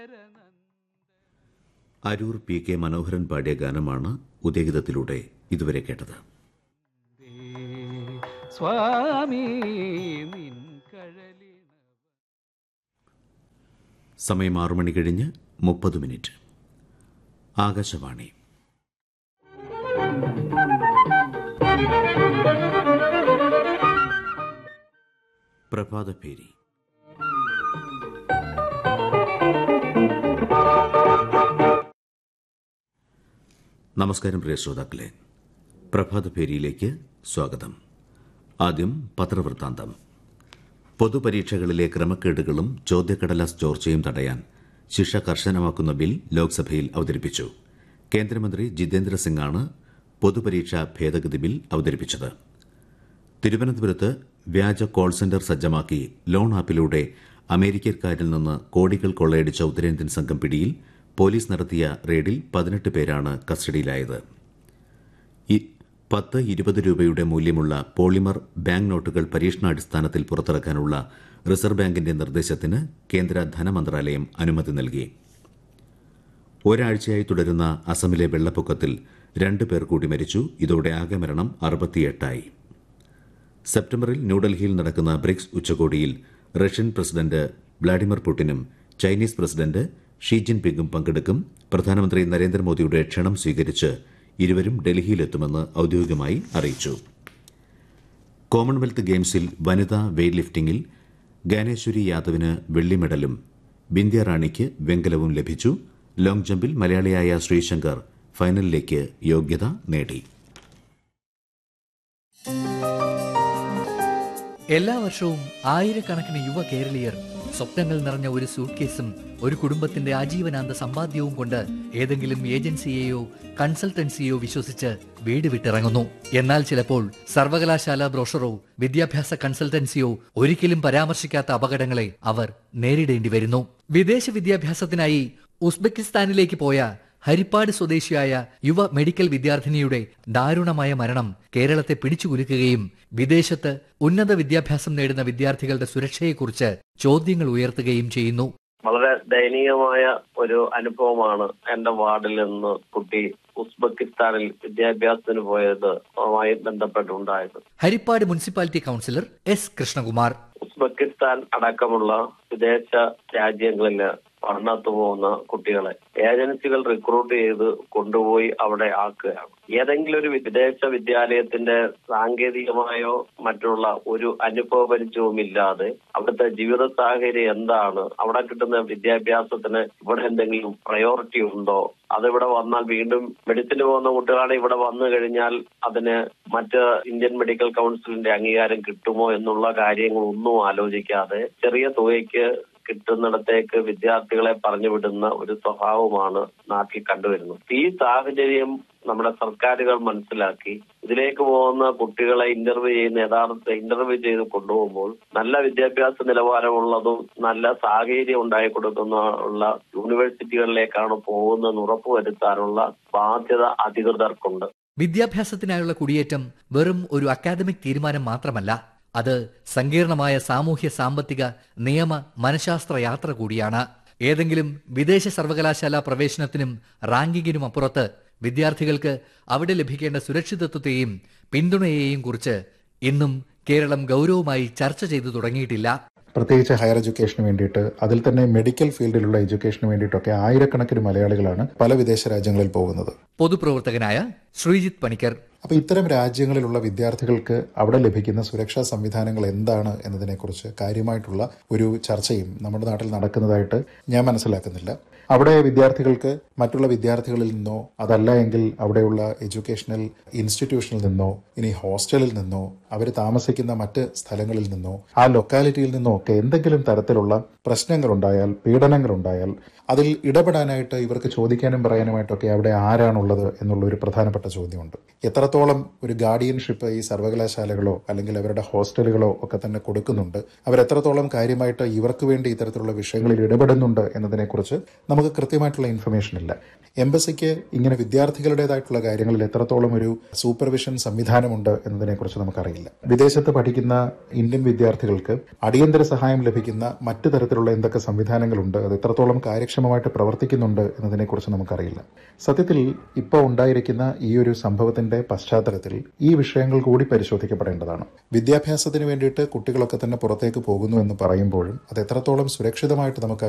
Aroor P K മനോഹരൻ പാടിയ ഗാനമാണ് ഉദയഗീതത്തിലൂടെ ഇതുവരെ കേട്ടത് സ്വാമി നിൻ കഴലിന സമയം ആറു മണി കഴിഞ്ഞ് മുപ്പത് മിനിറ്റ് ആകാശവാണി പ്രഭാതഭേരി നമസ്കാരം പ്രിയ ശ്രോതാക്കളെ പ്രഭാതഭേരിയിലേക്ക് സ്വാഗതം ആദ്യം പത്രവൃത്താന്തം പൊതുപരീക്ഷകളിലെ ക്രമക്കേടുകളും ചോദ്യക്കടലാസ് ചോർച്ചയും തടയാൻ ശിക്ഷ കർശനമാക്കുന്ന ബിൽ ലോക്സഭയിൽ അവതരിപ്പിച്ചു കേന്ദ്രമന്ത്രി ജിതേന്ദ്ര സിംഗാണ് പൊതുപരീക്ഷാ ഭേദഗതി ബിൽ അവതരിപ്പിച്ചത് തിരുവനന്തപുരത്ത് വ്യാജ കോൾ സെന്റർ സജ്ജമാക്കി ലോൺ ആപ്പിലൂടെ അമേരിക്കക്കാരിൽ നിന്ന് കോടികൾ കൊള്ളയടിച്ച ഉത്തരേന്ത്യൻ സംഘം പിടിയിൽ പോലീസ് നടത്തിയ റെയ്ഡിൽ പതിനെട്ട് പേരാണ് കസ്റ്റഡിയിലായത് ഇ- പത്ത് ഇരുപത് രൂപയുടെ മൂല്യമുള്ള പോളിമർ ബാങ്ക് നോട്ടുകൾ പരീക്ഷണാടിസ്ഥാനത്തിൽ പുറത്തിറക്കാനുള്ള റിസർവ് ബാങ്കിന്റെ നിർദ്ദേശത്തിന് കേന്ദ്ര ധനമന്ത്രാലയം അനുമതി നൽകി ഒരാഴ്ചയായി തുടരുന്ന അസമിലെ വെള്ളപ്പൊക്കത്തിൽ രണ്ട് പേർ കൂടി മരിച്ചു ഇതോടെ ആകെ മരണം അറുപത്തിയെട്ടായി സെപ്റ്റംബറിൽ ന്യൂഡൽഹിയിൽ നടക്കുന്ന ബ്രിക്സ് ഉച്ചകോടിയിൽ റഷ്യൻ പ്രസിഡന്റ് വ്ളാഡിമിർ പുടിനും ചൈനീസ് പ്രസിഡന്റ് ഷീ ജിൻപിങ്ങും പങ്കെടുക്കും പ്രധാനമന്ത്രി നരേന്ദ്രമോദിയുടെ ക്ഷണം സ്വീകരിച്ച് ഇരുവരും ഡൽഹിയിലെത്തുമെന്ന് ഔദ്യോഗികമായി അറിയിച്ചു കോമൺവെൽത്ത് ഗെയിംസിൽ വനിതാ വെയ്റ്റ് ലിഫ്റ്റിംഗിൽ ഗാനേശ്വരി യാദവിന് വെള്ളി മെഡലും ബിന്ധ്യ റാണിക്ക് വെങ്കലവും ലഭിച്ചു ലോങ് ജമ്പിൽ മലയാളിയായ ശ്രീശങ്കർ ഫൈനലിലേക്ക് യോഗ്യത നേടി എല്ലാ വർഷവും ആയിരക്കണക്കിന് യുവ കേരളീയർ സ്വപ്നങ്ങൾ നിറഞ്ഞ ഒരു സൂട്ട്കേസും ഒരു കുടുംബത്തിന്റെ ആജീവനാന്ത സമ്പാദ്യവും കൊണ്ട് ഏതെങ്കിലും ഏജൻസിയെയോ കൺസൾട്ടൻസിയോ വിശ്വസിച്ച് വീട് വിട്ടിറങ്ങുന്നു എന്നാൽ ചിലപ്പോൾ സർവകലാശാല ബ്രോഷറോ വിദ്യാഭ്യാസ കൺസൾട്ടൻസിയോ ഒരിക്കലും പരാമർശിക്കാത്ത അപകടങ്ങളെ അവർ നേരിടേണ്ടി വരുന്നു വിദേശ വിദ്യാഭ്യാസത്തിനായി ഉസ്ബെക്കിസ്ഥാനിലേക്ക് പോയ ഹരിപ്പാട് സ്വദേശിയായ യുവ മെഡിക്കൽ വിദ്യാർത്ഥിനിയുടെ ദാരുണമായ മരണം കേരളത്തെ പിടിച്ചുകുലുക്കുകയും വിദേശത്ത് ഉന്നത വിദ്യാഭ്യാസം നേടുന്ന വിദ്യാർത്ഥികളുടെ സുരക്ഷയെക്കുറിച്ച് ചോദ്യങ്ങൾ ഉയർത്തുകയും ചെയ്യുന്നു വളരെ ദയനീയമായ ഒരു അനുഭവമാണ് എന്റെ വാർഡിൽ നിന്ന് കുട്ടി ഉസ്ബെക്കിസ്ഥാനിൽ വിദ്യാഭ്യാസത്തിന് പോയതുമായി ബന്ധപ്പെട്ടുണ്ടായത് Harippad municipality councillor S Krishnakumar Uzbekistan അടക്കമുള്ള വിദേശ രാജ്യങ്ങളിൽ പഠനത്ത് പോകുന്ന കുട്ടികളെ ഏജൻസികൾ റിക്രൂട്ട് ചെയ്ത് കൊണ്ടുപോയി അവിടെ ആക്കുകയാണ് ഏതെങ്കിലും ഒരു വിദേശ വിദ്യാലയത്തിന്റെ സാങ്കേതികമായോ മറ്റുള്ള ഒരു അനുഭവ പരിചയവും ഇല്ലാതെ അവിടുത്തെ ജീവിത സാഹചര്യം എന്താണ് അവിടെ കിട്ടുന്ന വിദ്യാഭ്യാസത്തിന് ഇവിടെ എന്തെങ്കിലും പ്രയോറിറ്റി ഉണ്ടോ അതിവിടെ വന്നാൽ വീണ്ടും മെഡിസിന് പോകുന്ന കുട്ടികളാണ് ഇവിടെ വന്നു കഴിഞ്ഞാൽ അതിന് മറ്റ് ഇന്ത്യൻ മെഡിക്കൽ കൗൺസിലിന്റെ അംഗീകാരം കിട്ടുമോ എന്നുള്ള കാര്യങ്ങളൊന്നും ആലോചിക്കാതെ ചെറിയ തുകയ്ക്ക് കിട്ടുന്നിടത്തേക്ക് വിദ്യാർത്ഥികളെ പറഞ്ഞു വിടുന്ന ഒരു സ്വഭാവമാണ് നാട്ടിൽ കണ്ടുവരുന്നത് ഈ സാഹചര്യം നമ്മുടെ സർക്കാരുകൾ മനസ്സിലാക്കി ഇതിലേക്ക് പോകുന്ന കുട്ടികളെ ഇന്റർവ്യൂ ചെയ്യുന്ന യഥാർത്ഥ ഇന്റർവ്യൂ ചെയ്ത് കൊണ്ടുപോകുമ്പോൾ നല്ല വിദ്യാഭ്യാസ നിലവാരമുള്ളതും നല്ല സാഹചര്യം ഉണ്ടായി കൊടുക്കുന്ന ഉള്ള യൂണിവേഴ്സിറ്റികളിലേക്കാണ് പോകുന്നതെന്ന് ഉറപ്പുവരുത്താനുള്ള ബാധ്യത അധികൃതർക്കുണ്ട് വിദ്യാഭ്യാസത്തിനായുള്ള കുടിയേറ്റം വെറും ഒരു അക്കാദമിക് തീരുമാനം മാത്രമല്ല അത് സങ്കീർണമായ സാമൂഹ്യ സാമ്പത്തിക നിയമ മനഃശാസ്ത്ര യാത്ര കൂടിയാണ് ഏതെങ്കിലും വിദേശ സർവകലാശാല പ്രവേശനത്തിനും റാങ്കിങ്ങിനും അപ്പുറത്ത് വിദ്യാർത്ഥികൾക്ക് അവിടെ ലഭിക്കേണ്ട സുരക്ഷിതത്വത്തെയും പിന്തുണയെയും കുറിച്ച് ഇന്നും കേരളം ഗൗരവമായി ചർച്ച ചെയ്തു തുടങ്ങിയിട്ടില്ല പ്രത്യേകിച്ച് ഹയർ എഡ്യൂക്കേഷന് വേണ്ടിയിട്ട് അതിൽ തന്നെ മെഡിക്കൽ ഫീൽഡിലുള്ള എഡ്യൂക്കേഷന് വേണ്ടിയിട്ടൊക്കെ ആയിരക്കണക്കിന് മലയാളികളാണ് പല വിദേശ രാജ്യങ്ങളിൽ പോകുന്നത് പൊതുപ്രവർത്തകനായ ശ്രീജിത്ത് പണിക്കർ അപ്പോൾ ഇത്തരം രാജ്യങ്ങളിലുള്ള വിദ്യാർത്ഥികൾക്ക് അവിടെ ലഭിക്കുന്ന സുരക്ഷാ സംവിധാനങ്ങൾ എന്താണ് എന്നതിനെക്കുറിച്ച് കാര്യമായിട്ടുള്ള ഒരു ചർച്ചയും നമ്മുടെ നാട്ടിൽ നടക്കുന്നതായിട്ട് ഞാൻ മനസ്സിലാക്കുന്നില്ല അവിടെ വിദ്യാർത്ഥികൾക്ക് മറ്റുള്ള വിദ്യാർത്ഥികളിൽ നിന്നോ അതല്ല എങ്കിൽ അവിടെയുള്ള എഡ്യൂക്കേഷണൽ ഇൻസ്റ്റിറ്റ്യൂഷനിൽ നിന്നോ ഇനി ഹോസ്റ്റലിൽ നിന്നോ അവർ താമസിക്കുന്ന മറ്റ് സ്ഥലങ്ങളിൽ നിന്നോ ആ ലൊക്കാലിറ്റിയിൽ നിന്നോ ഒക്കെ എന്തെങ്കിലും തരത്തിലുള്ള പ്രശ്നങ്ങളുണ്ടായാൽ പീഡനങ്ങളുണ്ടായാൽ അതിൽ ഇടപെടാനായിട്ട് ഇവർക്ക് ചോദിക്കാനും പറയാനുമായിട്ടൊക്കെ അവിടെ ആരാണുള്ളത് എന്നുള്ള ഒരു പ്രധാനപ്പെട്ട ചോദ്യമുണ്ട് എത്രത്തോളം ഒരു ഗാർഡിയൻഷിപ്പ് ഈ സർവകലാശാലകളോ അല്ലെങ്കിൽ അവരുടെ ഹോസ്റ്റലുകളോ ഒക്കെ തന്നെ കൊടുക്കുന്നുണ്ട് അവർ എത്രത്തോളം കാര്യമായിട്ട് ഇവർക്ക് വേണ്ടി ഇത്തരത്തിലുള്ള വിഷയങ്ങളിൽ ഇടപെടുന്നുണ്ട് എന്നതിനെക്കുറിച്ച് നമുക്ക് നമുക്ക് കൃത്യമായിട്ടുള്ള ഇൻഫർമേഷൻ ഇല്ല എംബസിക്ക് ഇങ്ങനെ വിദ്യാർത്ഥികളുടേതായിട്ടുള്ള കാര്യങ്ങളിൽ എത്രത്തോളം ഒരു സൂപ്പർവിഷൻ സംവിധാനമുണ്ട് എന്നതിനെക്കുറിച്ച് നമുക്കറിയില്ല വിദേശത്ത് പഠിക്കുന്ന ഇന്ത്യൻ വിദ്യാർത്ഥികൾക്ക് അടിയന്തര സഹായം ലഭിക്കുന്ന മറ്റു തരത്തിലുള്ള എന്തൊക്കെ സംവിധാനങ്ങളുണ്ട് അത് എത്രത്തോളം കാര്യക്ഷമമായിട്ട് പ്രവർത്തിക്കുന്നുണ്ട് എന്നതിനെക്കുറിച്ച് നമുക്കറിയില്ല സത്യത്തിൽ ഇപ്പോൾ ഉണ്ടായിരിക്കുന്ന ഈ ഒരു സംഭവത്തിന്റെ പശ്ചാത്തലത്തിൽ ഈ വിഷയങ്ങൾ കൂടി പരിശോധിക്കപ്പെടേണ്ടതാണ് വിദ്യാഭ്യാസത്തിന് വേണ്ടിയിട്ട് കുട്ടികളൊക്കെ തന്നെ പുറത്തേക്ക് പോകുന്നു എന്ന് പറയുമ്പോഴും അത് എത്രത്തോളം സുരക്ഷിതമായിട്ട് നമുക്ക്